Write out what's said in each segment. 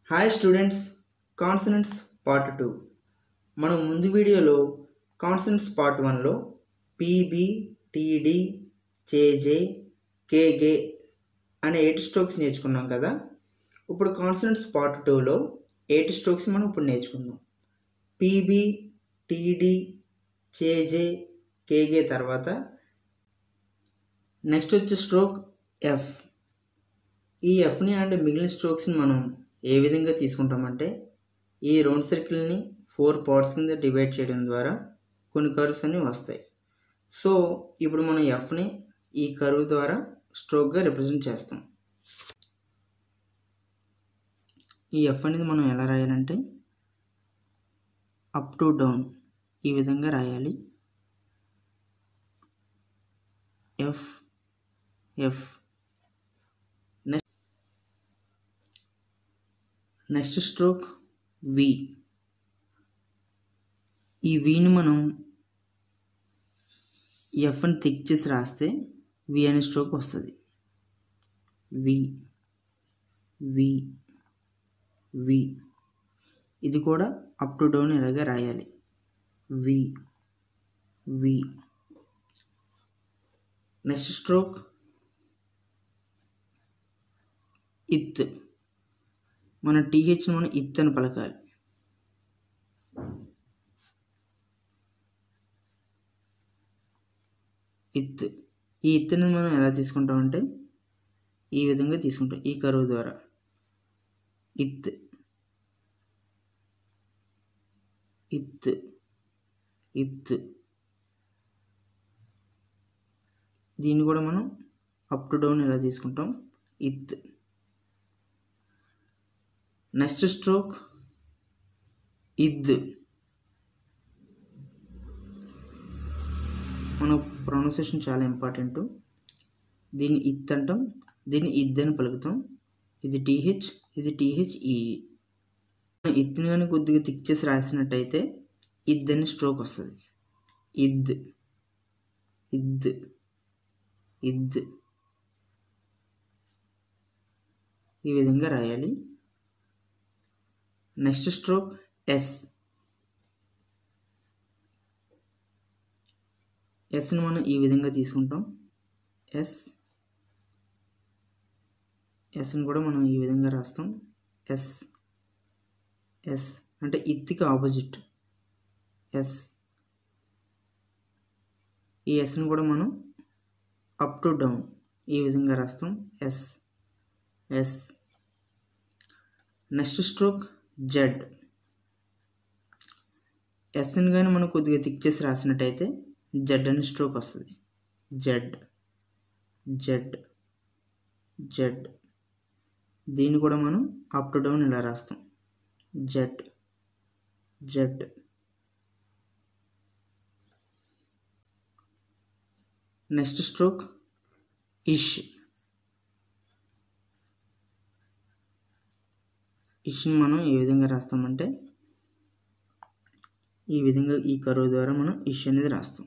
hi students consonants part two మనం ముందు వీడియోలో కాన్సనెంట్స్ పార్ట్ వన్లో పీబీ టీడీ జేజే కేగే అనే ఎయిట్ స్ట్రోక్స్ నేర్చుకున్నాం కదా ఇప్పుడు కాన్సనెంట్స్ పార్ట్ టూలో ఎయిట్ స్ట్రోక్స్ మనం ఇప్పుడు నేర్చుకుందాం పీబీ టీడీ జేజే కేగే తర్వాత నెక్స్ట్ వచ్చే స్ట్రోక్ ఎఫ్ ఈ ఎఫ్ని అండ్ మిగిలిన స్ట్రోక్స్ని మనం ఏ విధంగా తీసుకుంటామంటే ఈ రౌండ్ సర్కిల్ని ఫోర్ పార్ట్స్ కింద డివైడ్ చేయడం ద్వారా కొన్ని కర్వ్స్ అన్నీ వస్తాయి సో ఇప్పుడు మనం ఎఫ్ని ఈ కర్వ్ ద్వారా స్ట్రోక్గా రిప్రజెంట్ చేస్తాం ఈ ఎఫ్ అనేది మనం ఎలా రాయాలంటే అప్ టు డౌన్ ఈ విధంగా రాయాలి F F next stroke V ఈ విని మనం ఎఫ్ని థిక్ చేసి రాస్తే వి అనే స్ట్రోక్ వస్తుంది వి వి వి ఇది కూడా అప్ టు డౌన్ ఇలాగే రాయాలి వి వి నెక్స్ట్ స్ట్రోక్ ఇత్ మన టీహెచ్ మనం ఇత్ అని పలకాలి ఇత్ ఈ ఇత్తుని మనం ఎలా తీసుకుంటామంటే ఈ విధంగా తీసుకుంటాం ఈ కరువు ద్వారా ఇత్ ఇత్ ఇత్ దీన్ని కూడా మనం అప్ టు డౌన్ ఇలా తీసుకుంటాం ఇత్ నెక్స్ట్ స్ట్రోక్ ఇద్ మన ప్రొనౌన్సియేషన్ చాలా ఇంపార్టెంట్ దీన్ని ఇత్ అంటాం దీన్ని ఇద్ అని పలుకుతాం ఇది టీహెచ్ ఇది టీహెచ్ఈ ఇత్ని కానీ కొద్దిగా థిక్ చేసి రాసినట్టయితే ఇద్ అని స్ట్రోక్ వస్తుంది ఇద్ ఇద్ ఇద్ ఈ విధంగా రాయాలి నెక్స్ట్ స్ట్రోక్ ఎస్ ఎస్ని మనం ఈ విధంగా తీసుకుంటాం ఎస్ ఎస్ని కూడా మనం ఈ విధంగా రాస్తాం ఎస్ ఎస్ అంటే ఇత్తికి ఆపోజిట్ ఎస్ ఈ ఎస్ని కూడా మనం అప్ టు డౌన్ ఈ విధంగా రాస్తాం S S next stroke Z ఎస్ని కానీ మనం కొద్దిగా థిక్ చేసి రాసినట్టయితే జెడ్ అని స్ట్రోక్ వస్తుంది జెడ్ జెడ్ జెడ్ దీన్ని కూడా మనం అప్ టు డౌన్ ఇలా రాస్తాం జెడ్ జెడ్ నెక్స్ట్ స్ట్రోక్ ఇష్ ఇష్ని మనం ఏ విధంగా రాస్తామంటే ఈ విధంగా ఈ కరువు ద్వారా మనం ఇష్ అనేది రాస్తాం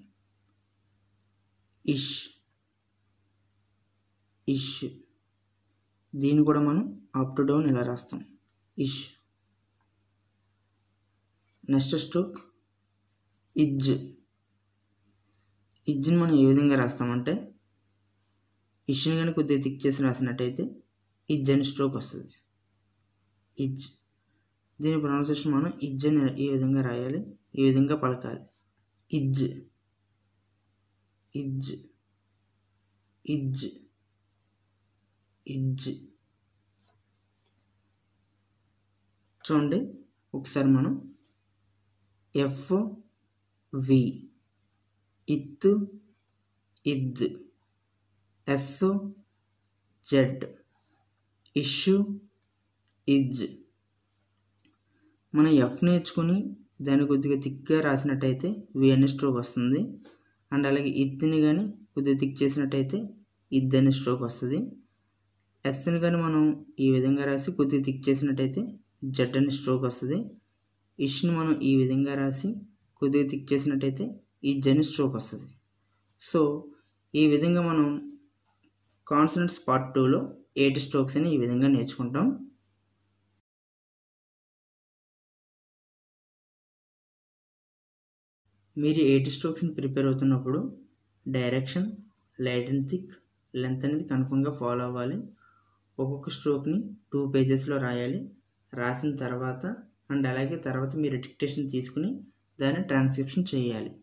ఇష్ ఇష్ దీన్ని కూడా మనం అప్ టు డౌన్ ఇలా రాస్తాం ఇష్ నెక్స్ట్ స్ట్రోక్ ఇజ్ ఇజ్ని మనం ఏ విధంగా రాస్తామంటే ఇష్ని కానీ కొద్దిగా థిక్ చేసి రాసినట్టయితే ఇజ్ అని స్ట్రోక్ వస్తుంది ఇజ్ దీని ప్రొనౌన్సియేషన్ మనం ఇజ్ అని ఈ విధంగా రాయాలి ఈ విధంగా పలకాలి ఇజ్ ఇజ్ ఇజ్ ఇజ్ చూడండి ఒకసారి మనం ఎఫ్ వి ఇత్ ఇద్ ఎస్ జెడ్ ఇష్యూ ఇజ్ మనం ఎఫ్ నేర్చుకొని దాన్ని కొద్దిగా థిక్గా రాసినట్టయితే వి అనే స్ట్రోక్ వస్తుంది అండ్ అలాగే ఇత్ని కానీ కొద్దిగా థిక్ చేసినట్టయితే ఇద్ అనే స్ట్రోక్ వస్తుంది ఎస్ని కానీ మనం ఈ విధంగా రాసి కొద్దిగా థిక్ చేసినట్టయితే జెడ్ అనే స్ట్రోక్ వస్తుంది ఇష్ని మనం ఈ విధంగా రాసి కొద్దిగా థిక్ చేసినట్టయితే ఈ జెన్ స్ట్రోక్ వస్తుంది సో ఈ విధంగా మనం కాన్సనెంట్స్ పార్ట్ టూలో ఎయిట్ స్ట్రోక్స్ అని ఈ విధంగా నేర్చుకుంటాం మీరు ఎయిట్ స్ట్రోక్స్ని ప్రిపేర్ అవుతున్నప్పుడు direction light and thick length అనేది కన్ఫర్మ్గా ఫాలో అవ్వాలి ఒక్కొక్క స్ట్రోక్ని టూ పేజెస్లో రాయాలి రాసిన తర్వాత అండ్ అలాగే తర్వాత మీరు డిక్టేషన్ తీసుకుని దాన్ని ట్రాన్స్క్రిప్షన్ చేయాలి